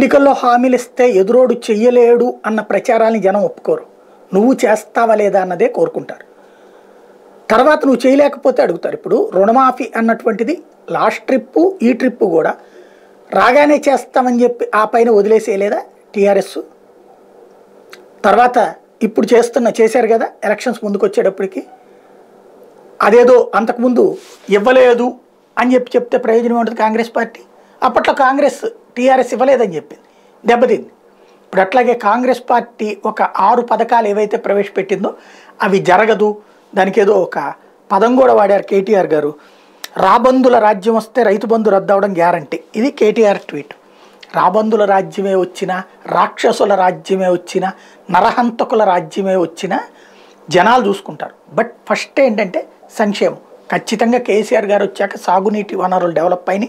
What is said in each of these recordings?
ఎన్నికల్లో హామీలు ఇస్తే ఎదురోడు చెయ్యలేడు అన్న ప్రచారాన్ని జనం ఒప్పుకోరు నువ్వు చేస్తావా లేదా అన్నదే కోరుకుంటారు తర్వాత నువ్వు చేయలేకపోతే అడుగుతారు ఇప్పుడు రుణమాఫీ అన్నటువంటిది లాస్ట్ ట్రిప్పు ఈ ట్రిప్పు కూడా రాగానే చేస్తామని చెప్పి ఆ పైన వదిలేసేయలేదా టీఆర్ఎస్ తర్వాత ఇప్పుడు చేస్తున్న చేశారు కదా ఎలక్షన్స్ ముందుకు వచ్చేటప్పటికి అదేదో అంతకుముందు ఇవ్వలేదు అని చెప్పి చెప్తే ప్రయోజనం ఉంటుంది కాంగ్రెస్ పార్టీ అప్పట్లో కాంగ్రెస్ టీఆర్ఎస్ ఇవ్వలేదని చెప్పింది దెబ్బతింది ఇప్పుడు అట్లాగే కాంగ్రెస్ పార్టీ ఒక ఆరు పథకాలు ఏవైతే ప్రవేశపెట్టిందో అవి జరగదు దానికి ఏదో ఒక పదం కూడా వాడారు కేటీఆర్ గారు రాబందుల రాజ్యం వస్తే రైతు బంధు రద్దు అవడం గ్యారంటీ ఇది కేటీఆర్ ట్వీట్ రాబందుల రాజ్యమే వచ్చినా రాక్షసుల రాజ్యమే వచ్చినా నరహంతకుల రాజ్యమే వచ్చినా జనాలు చూసుకుంటారు బట్ ఫస్ట్ ఏంటంటే సంక్షేమం ఖచ్చితంగా కేసీఆర్ గారు వచ్చాక సాగునీటి వనరులు డెవలప్ అయినాయి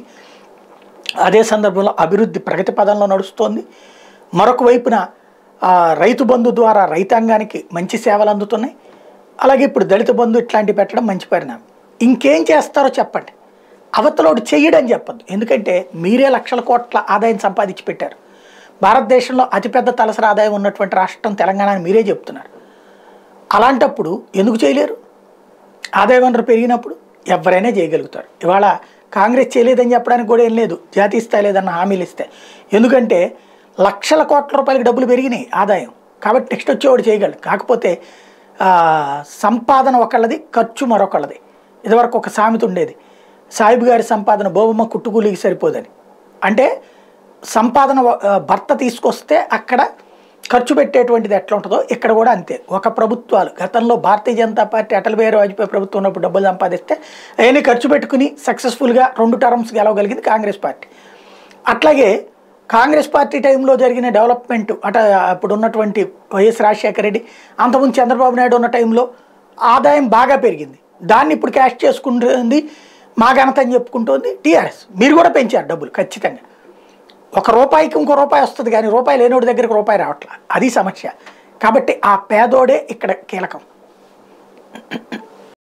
అదే సందర్భంలో అభివృద్ధి ప్రగతి పదంలో నడుస్తోంది మరొక వైపున ఆ, రైతు బంధు ద్వారా రైతాంగానికి మంచి సేవలు అందుతున్నాయి అలాగే ఇప్పుడు దళిత బంధు ఇట్లాంటివి పెట్టడం మంచి పరిణామం ఇంకేం చేస్తారో చెప్పండి అవతలోడు చెయ్యడని చెప్పద్దు ఎందుకంటే మీరే లక్షల కోట్ల ఆదాయం సంపాదించి పెట్టారు భారతదేశంలో అతిపెద్ద తలసరి ఆదాయం ఉన్నటువంటి రాష్ట్రం తెలంగాణ అని మీరే చెప్తున్నారు అలాంటప్పుడు ఎందుకు చేయలేరు ఆదాయ వనరు పెరిగినప్పుడు ఎవరైనా చేయగలుగుతారు ఇవాళ కాంగ్రెస్ చేయలేదని చెప్పడానికి కూడా ఏం లేదు జాతీయ స్థాయి లేదన్న హామీలు ఇస్తే ఎందుకంటే లక్షల కోట్ల రూపాయలకి డబ్బులు పెరిగినాయి ఆదాయం కాబట్టి నెక్స్ట్ వచ్చేవాడు చేయగలడు కాకపోతే ఆ, సంపాదన ఒకళ్ళది ఖర్చు మరొకళ్ళది ఇదివరకు ఒక సామెత ఉండేది సాహిబ్ గారి సంపాదన బోబమ్మ కుట్టుకూలికి సరిపోదని అంటే సంపాదన ఆ, భర్త తీసుకొస్తే అక్కడ ఖర్చు పెట్టేటువంటిది ఎట్లా ఉంటుందో ఇక్కడ కూడా అంతే ఒక ప్రభుత్వాలు గతంలో భారతీయ జనతా పార్టీ అటల్ బిహారీ వాజ్పేయి ప్రభుత్వం ఉన్నప్పుడు డబ్బులు సంపాదిస్తే అవన్నీ ఖర్చు పెట్టుకుని సక్సెస్ఫుల్గా రెండు టర్మ్స్ గెలవగలిగింది కాంగ్రెస్ పార్టీ అట్లాగే కాంగ్రెస్ పార్టీ టైంలో జరిగిన డెవలప్మెంట్ అట అప్పుడు ఉన్నటువంటి వైఎస్ రాజశేఖర రెడ్డి అంతకుముందు చంద్రబాబు నాయుడు ఉన్న టైంలో ఆదాయం బాగా పెరిగింది దాన్ని ఇప్పుడు క్యాష్ చేసుకుంటుంది మా ఘనత అని చెప్పుకుంటుంది టీఆర్ఎస్ మీరు కూడా పెంచారు డబ్బులు ఖచ్చితంగా ఒక రూపాయికి ఇంకో రూపాయి వస్తుంది కానీ రూపాయి లేనోడి దగ్గరికి రూపాయి రావట్లేదు అది సమస్య కాబట్టి ఆ పేదోడే ఇక్కడ కీలకం